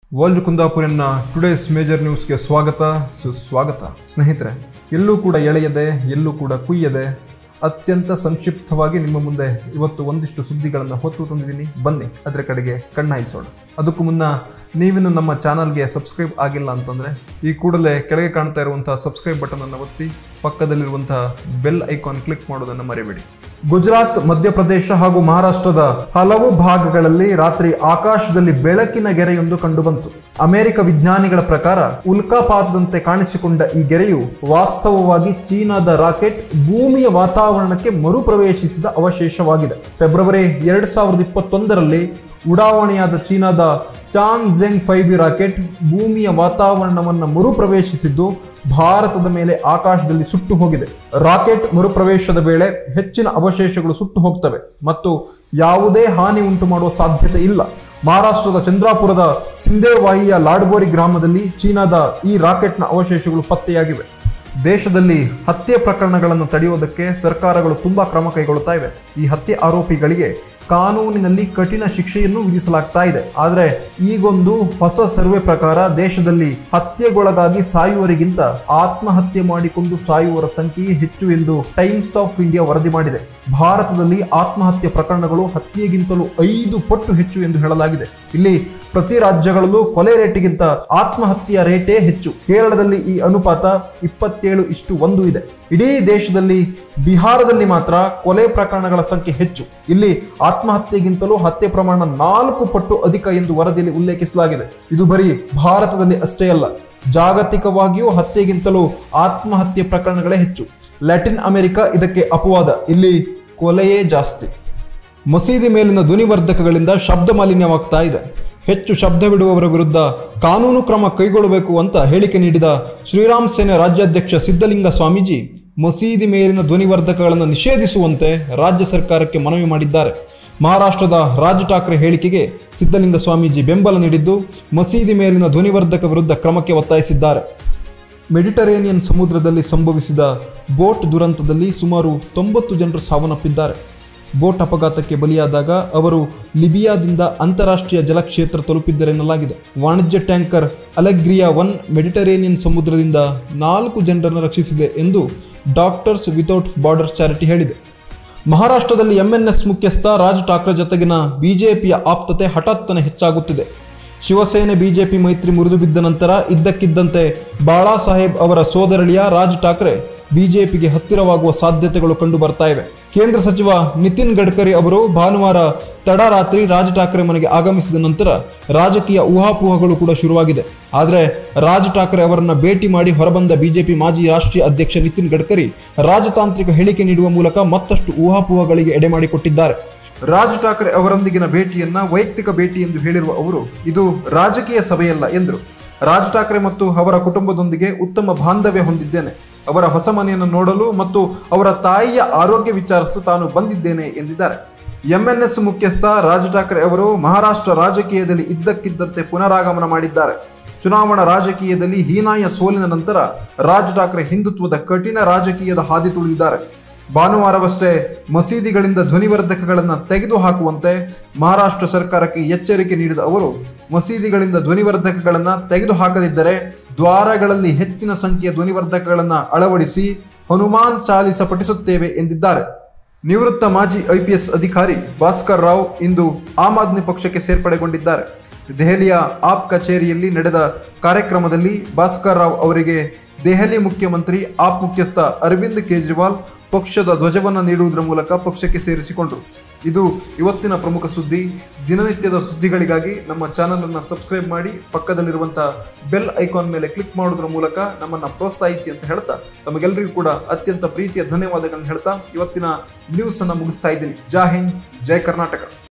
world ಕುಂದಾಪುರನ್ನ today's major ನ್ಯೂಸ್ಗೆ ಸ್ವಾಗತ ಸುಸ್ವಾಗತ ಸ್ನೇಹಿತರೆ ಎಲ್ಲೂ ಕೂಡ ಎಳೆಯದೆ ಎಲ್ಲೂ ಕೂಡ ಕುಯ್ಯದೆ ಅತ್ಯಂತ ಸಂಕ್ಷಿಪ್ತವಾಗಿ ನಿಮ್ಮ ಮುಂದೆ ಇವತ್ತು ಒಂದಿಷ್ಟು ಸುದ್ದಿಗಳನ್ನು ಹೊತ್ತು ತಂದಿದ್ದೀನಿ ಬನ್ನಿ ಅದರ ಕಡೆಗೆ ಕಣ್ಣಾಯಿಸೋಣ ಅದಕ್ಕೂ ಮುನ್ನ ನೀವಿನ್ನು ನಮ್ಮ ಚಾನಲ್ಗೆ ಸಬ್ಸ್ಕ್ರೈಬ್ ಆಗಿಲ್ಲ ಅಂತಂದರೆ ಈ ಕೂಡಲೇ ಕೆಳಗೆ ಕಾಣ್ತಾ ಇರುವಂತಹ ಸಬ್ಸ್ಕ್ರೈಬ್ ಬಟನ್ ಅನ್ನು ಒತ್ತಿ ಪಕ್ಕದಲ್ಲಿರುವಂತಹ ಬೆಲ್ ಐಕಾನ್ ಕ್ಲಿಕ್ ಮಾಡೋದನ್ನು ಮರೆಯಬೇಡಿ ಗುಜರಾತ್ ಮಧ್ಯಪ್ರದೇಶ ಹಾಗೂ ಮಹಾರಾಷ್ಟ್ರದ ಹಲವು ಭಾಗಗಳಲ್ಲಿ ರಾತ್ರಿ ಆಕಾಶದಲ್ಲಿ ಬೆಳಕಿನ ಗೆರೆಯೊಂದು ಕಂಡುಬಂತು ಅಮೆರಿಕ ವಿಜ್ಞಾನಿಗಳ ಪ್ರಕಾರ ಉಲ್ಕಾಪಾತದಂತೆ ಕಾಣಿಸಿಕೊಂಡ ಈ ಗೆರೆಯು ವಾಸ್ತವವಾಗಿ ಚೀನಾದ ರಾಕೆಟ್ ಭೂಮಿಯ ವಾತಾವರಣಕ್ಕೆ ಮರುಪ್ರವೇಶಿಸಿದ ಅವಶೇಷವಾಗಿದೆ ಫೆಬ್ರವರಿ ಎರಡ್ ಸಾವಿರದ ಇಪ್ಪತ್ತೊಂದರಲ್ಲಿ ಉಡಾವಣೆಯಾದ ಚೀನಾದ Chang Zheng five B rocket ಭೂಮಿಯ ವಾತಾವರಣವನ್ನು ಮರುಪ್ರವೇಶಿಸಿದ್ದು ಭಾರತದ ಮೇಲೆ ಆಕಾಶದಲ್ಲಿ ಸುಟ್ಟು ಹೋಗಿದೆ ರಾಕೆಟ್ ಮರುಪ್ರವೇಶದ ವೇಳೆ ಹೆಚ್ಚಿನ ಅವಶೇಷಗಳು ಸುಟ್ಟು ಹೋಗ್ತವೆ ಮತ್ತು ಯಾವುದೇ ಹಾನಿ ಉಂಟು ಮಾಡುವ ಸಾಧ್ಯತೆ ಇಲ್ಲ ಮಹಾರಾಷ್ಟ್ರದ ಚಂದ್ರಾಪುರದ ಸಿಂಧೇವಾಹಿಯ ಲಾಡ್ಬೋರಿ ಗ್ರಾಮದಲ್ಲಿ ಚೀನಾದ ಈ ರಾಕೆಟ್ನ ಅವಶೇಷಗಳು ಪತ್ತೆಯಾಗಿವೆ ದೇಶದಲ್ಲಿ ಹತ್ಯೆ ಪ್ರಕರಣಗಳನ್ನು ತಡೆಯುವುದಕ್ಕೆ ಸರ್ಕಾರಗಳು ತುಂಬಾ ಕ್ರಮ ಕೈಗೊಳ್ಳುತ್ತಾ ಇವೆ ಈ ಹತ್ಯೆ ಆರೋಪಿಗಳಿಗೆ ಕಾನೂನಿನಲ್ಲಿ ಕಠಿಣ ಶಿಕ್ಷೆಯನ್ನು ವಿಧಿಸಲಾಗ್ತಾ ಇದೆ ಆದರೆ ಈಗೊಂದು ಹೊಸ ಸರ್ವೆ ಪ್ರಕಾರ ದೇಶದಲ್ಲಿ ಹತ್ಯೆಗೊಳಗಾಗಿ ಸಾಯುವವರಿಗಿಂತ ಆತ್ಮಹತ್ಯೆ ಮಾಡಿಕೊಂಡು ಸಾಯುವವರ ಸಂಖ್ಯೆಯೇ ಹೆಚ್ಚು ಎಂದು ಟೈಮ್ಸ್ ಆಫ್ ಇಂಡಿಯಾ ವರದಿ ಮಾಡಿದೆ ಭಾರತದಲ್ಲಿ ಆತ್ಮಹತ್ಯೆ ಪ್ರಕರಣಗಳು ಹತ್ಯೆಗಿಂತಲೂ ಐದು ಪಟ್ಟು ಹೆಚ್ಚು ಎಂದು ಹೇಳಲಾಗಿದೆ ಇಲ್ಲಿ ಪ್ರತಿ ರಾಜ್ಯಗಳಲ್ಲೂ ಕೊಲೆ ರೇಟಿಗಿಂತ ಆತ್ಮಹತ್ಯೆಯ ರೇಟೇ ಹೆಚ್ಚು ಕೇರಳದಲ್ಲಿ ಈ ಅನುಪಾತ ಇಪ್ಪತ್ತೇಳು ಇಷ್ಟು ಒಂದು ಇದೆ ಇಡೀ ದೇಶದಲ್ಲಿ ಬಿಹಾರದಲ್ಲಿ ಮಾತ್ರ ಕೊಲೆ ಪ್ರಕರಣಗಳ ಸಂಖ್ಯೆ ಹೆಚ್ಚು ಇಲ್ಲಿ ಆತ್ಮಹತ್ಯೆಗಿಂತಲೂ ಹತ್ಯೆ ಪ್ರಮಾಣ ನಾಲ್ಕು ಪಟ್ಟು ಅಧಿಕ ಎಂದು ವರದಿಯಲ್ಲಿ ಉಲ್ಲೇಖಿಸಲಾಗಿದೆ ಇದು ಬರೀ ಭಾರತದಲ್ಲಿ ಅಷ್ಟೇ ಅಲ್ಲ ಜಾಗತಿಕವಾಗಿಯೂ ಹತ್ಯೆಗಿಂತಲೂ ಆತ್ಮಹತ್ಯೆ ಪ್ರಕರಣಗಳೇ ಹೆಚ್ಚು ಲ್ಯಾಟಿನ್ ಅಮೆರಿಕ ಇದಕ್ಕೆ ಅಪವಾದ ಇಲ್ಲಿ ಕೊಲೆಯೇ ಜಾಸ್ತಿ ಮಸೀದಿ ಮೇಲಿನ ಧ್ವನಿವರ್ಧಕಗಳಿಂದ ಶಬ್ದ ಮಾಲಿನ್ಯವಾಗ್ತಾ ಇದೆ ಹೆಚ್ಚು ಶಬ್ದವಿಡುವವರ ವಿರುದ್ಧ ಕಾನೂನು ಕ್ರಮ ಕೈಗೊಳ್ಳಬೇಕು ಅಂತ ಹೇಳಿಕೆ ನೀಡಿದ ಶ್ರೀರಾಮ್ ಸೇನೆ ರಾಜ್ಯಾಧ್ಯಕ್ಷ ಸಿದ್ದಲಿಂಗ ಸ್ವಾಮೀಜಿ ಮಸೀದಿ ಮೇಲಿನ ಧ್ವನಿವರ್ಧಕಗಳನ್ನು ನಿಷೇಧಿಸುವಂತೆ ರಾಜ್ಯ ಸರ್ಕಾರಕ್ಕೆ ಮನವಿ ಮಾಡಿದ್ದಾರೆ ಮಹಾರಾಷ್ಟ್ರದ ರಾಜ್ ಠಾಕ್ರೆ ಹೇಳಿಕೆಗೆ ಸಿದ್ದಲಿಂಗ ಸ್ವಾಮೀಜಿ ಬೆಂಬಲ ನೀಡಿದ್ದು ಮಸೀದಿ ಮೇಲಿನ ಧ್ವನಿವರ್ಧಕ ವಿರುದ್ಧ ಕ್ರಮಕ್ಕೆ ಒತ್ತಾಯಿಸಿದ್ದಾರೆ ಮೆಡಿಟರೇನಿಯನ್ ಸಮುದ್ರದಲ್ಲಿ ಸಂಭವಿಸಿದ ಬೋಟ್ ದುರಂತದಲ್ಲಿ ಸುಮಾರು ತೊಂಬತ್ತು ಜನರು ಸಾವನ್ನಪ್ಪಿದ್ದಾರೆ ಬೋಟ್ ಅಪಘಾತಕ್ಕೆ ಬಲಿಯಾದಾಗ ಅವರು ಲಿಬಿಯಾದಿಂದ ಅಂತಾರಾಷ್ಟ್ರೀಯ ಜಲಕ್ಷೇತ್ರ ತಲುಪಿದ್ದರೆನ್ನಲಾಗಿದೆ ವಾಣಿಜ್ಯ ಟ್ಯಾಂಕರ್ ಅಲೆಗ್ರಿಯಾ ಒನ್ ಮೆಡಿಟರೇನಿಯನ್ ಸಮುದ್ರದಿಂದ ನಾಲ್ಕು ಜನರನ್ನು ರಕ್ಷಿಸಿದೆ ಎಂದು ಡಾಕ್ಟರ್ಸ್ ವಿತೌಟ್ ಬಾರ್ಡರ್ ಚಾರಿಟಿ ಹೇಳಿದೆ ಮಹಾರಾಷ್ಟ್ರದಲ್ಲಿ ಎಂಎನ್ಎಸ್ ಮುಖ್ಯಸ್ಥ ರಾಜ್ ಠಾಕ್ರೆ ಜೊತೆಗಿನ ಬಿಜೆಪಿಯ ಆಪ್ತತೆ ಹಠಾತ್ತನೆ ಹೆಚ್ಚಾಗುತ್ತಿದೆ ಶಿವಸೇನೆ ಬಿಜೆಪಿ ಮೈತ್ರಿ ಮುರಿದು ಬಿದ್ದ ನಂತರ ಇದ್ದಕ್ಕಿದ್ದಂತೆ ಬಾಳಾ ಸಾಹೇಬ್ ಅವರ ಸೋದರಳಿಯ ರಾಜ್ ಠಾಕ್ರೆ ಬಿಜೆಪಿಗೆ ಹತ್ತಿರವಾಗುವ ಸಾಧ್ಯತೆಗಳು ಕಂಡು ಬರ್ತಾ ಇವೆ ಕೇಂದ್ರ ಸಚಿವ ನಿತಿನ್ ಗಡ್ಕರಿ ಅವರು ಭಾನುವಾರ ತಡರಾತ್ರಿ ರಾಜ್ ಠಾಕ್ರೆ ಮನೆಗೆ ಆಗಮಿಸಿದ ನಂತರ ರಾಜಕೀಯ ಊಹಾಪೋಹಗಳು ಕೂಡ ಶುರುವಾಗಿದೆ ಆದರೆ ರಾಜ್ ಠಾಕ್ರೆ ಅವರನ್ನ ಭೇಟಿ ಮಾಡಿ ಹೊರಬಂದ ಬಿಜೆಪಿ ಮಾಜಿ ರಾಷ್ಟ್ರೀಯ ಅಧ್ಯಕ್ಷ ನಿತಿನ್ ಗಡ್ಕರಿ ರಾಜತಾಂತ್ರಿಕ ಹೇಳಿಕೆ ನೀಡುವ ಮೂಲಕ ಮತ್ತಷ್ಟು ಊಹಾಪೋಹಗಳಿಗೆ ಎಡೆ ಮಾಡಿಕೊಟ್ಟಿದ್ದಾರೆ ರಾಜ್ ಠಾಕ್ರೆ ಅವರೊಂದಿಗಿನ ಭೇಟಿಯನ್ನ ವೈಯಕ್ತಿಕ ಭೇಟಿ ಎಂದು ಹೇಳಿರುವ ಅವರು ಇದು ರಾಜಕೀಯ ಸಭೆಯಲ್ಲ ಎಂದರು ರಾಜ್ ಠಾಕ್ರೆ ಮತ್ತು ಅವರ ಕುಟುಂಬದೊಂದಿಗೆ ಉತ್ತಮ ಬಾಂಧವ್ಯ ಹೊಂದಿದ್ದೇನೆ ಅವರ ಹೊಸ ಮನೆಯನ್ನು ನೋಡಲು ಮತ್ತು ಅವರ ತಾಯಿಯ ಆರೋಗ್ಯ ವಿಚಾರಿಸಲು ತಾನು ಬಂದಿದ್ದೇನೆ ಎಂದಿದ್ದಾರೆ ಎಂಎನ್ಎಸ್ ಮುಖ್ಯಸ್ಥ ರಾಜ್ ಠಾಕ್ರೆ ಅವರು ಮಹಾರಾಷ್ಟ್ರ ರಾಜಕೀಯದಲ್ಲಿ ಇದ್ದಕ್ಕಿದ್ದಂತೆ ಪುನರಾಗಮನ ಮಾಡಿದ್ದಾರೆ ಚುನಾವಣಾ ರಾಜಕೀಯದಲ್ಲಿ ಹೀನಾಯ ಸೋಲಿನ ನಂತರ ರಾಜ್ ಠಾಕ್ರೆ ಹಿಂದುತ್ವದ ಕಠಿಣ ರಾಜಕೀಯದ ಹಾದಿ ತುಳಿದಿದ್ದಾರೆ ಭಾನುವಾರವಷ್ಟೇ ಮಸೀದಿಗಳಿಂದ ಧ್ವನಿವರ್ಧಕಗಳನ್ನು ತೆಗೆದುಹಾಕುವಂತೆ ಮಹಾರಾಷ್ಟ್ರ ಸರ್ಕಾರಕ್ಕೆ ಎಚ್ಚರಿಕೆ ನೀಡಿದ ಅವರು ಮಸೀದಿಗಳಿಂದ ಧ್ವನಿವರ್ಧಕಗಳನ್ನು ತೆಗೆದುಹಾಕದಿದ್ದರೆ ದ್ವಾರಗಳಲ್ಲಿ ಹೆಚ್ಚಿನ ಸಂಖ್ಯೆಯ ಧ್ವನಿವರ್ಧಕಗಳನ್ನು ಅಳವಡಿಸಿ ಹನುಮಾನ್ ಚಾಲಿಸ ಪಠಿಸುತ್ತೇವೆ ಎಂದಿದ್ದಾರೆ ನಿವೃತ್ತ ಮಾಜಿ ಐಪಿಎಸ್ ಅಧಿಕಾರಿ ಭಾಸ್ಕರ್ ರಾವ್ ಇಂದು ಆಮ್ ಆದ್ಮಿ ಪಕ್ಷಕ್ಕೆ ಸೇರ್ಪಡೆಗೊಂಡಿದ್ದಾರೆ ದೆಹಲಿಯ ಆಪ್ ಕಚೇರಿಯಲ್ಲಿ ನಡೆದ ಕಾರ್ಯಕ್ರಮದಲ್ಲಿ ಭಾಸ್ಕರ್ ರಾವ್ ಅವರಿಗೆ ದೆಹಲಿ ಮುಖ್ಯಮಂತ್ರಿ ಆಪ್ ಮುಖ್ಯಸ್ಥ ಅರವಿಂದ್ ಕೇಜ್ರಿವಾಲ್ ಪಕ್ಷದ ಧ್ವಜವನ್ನು ನೀಡುವುದರ ಮೂಲಕ ಪಕ್ಷಕ್ಕೆ ಸೇರಿಸಿಕೊಂಡರು ಇದು ಇವತ್ತಿನ ಪ್ರಮುಖ ಸುದ್ದಿ ದಿನನಿತ್ಯದ ಸುದ್ದಿಗಳಿಗಾಗಿ ನಮ್ಮ ಚಾನಲನ್ನು ಸಬ್ಸ್ಕ್ರೈಬ್ ಮಾಡಿ ಪಕ್ಕದಲ್ಲಿರುವಂತಹ ಬೆಲ್ ಐಕಾನ್ ಮೇಲೆ ಕ್ಲಿಕ್ ಮಾಡೋದ್ರ ಮೂಲಕ ನಮ್ಮನ್ನು ಪ್ರೋತ್ಸಾಹಿಸಿ ಅಂತ ಹೇಳ್ತಾ ತಮಗೆಲ್ಲರಿಗೂ ಕೂಡ ಅತ್ಯಂತ ಪ್ರೀತಿಯ ಧನ್ಯವಾದಗಳನ್ನು ಹೇಳ್ತಾ ಇವತ್ತಿನ ನ್ಯೂಸ್ ಅನ್ನು ಮುಗಿಸ್ತಾ ಇದ್ದೀನಿ ಜೈ ಹಿಂದ್ ಜೈ ಕರ್ನಾಟಕ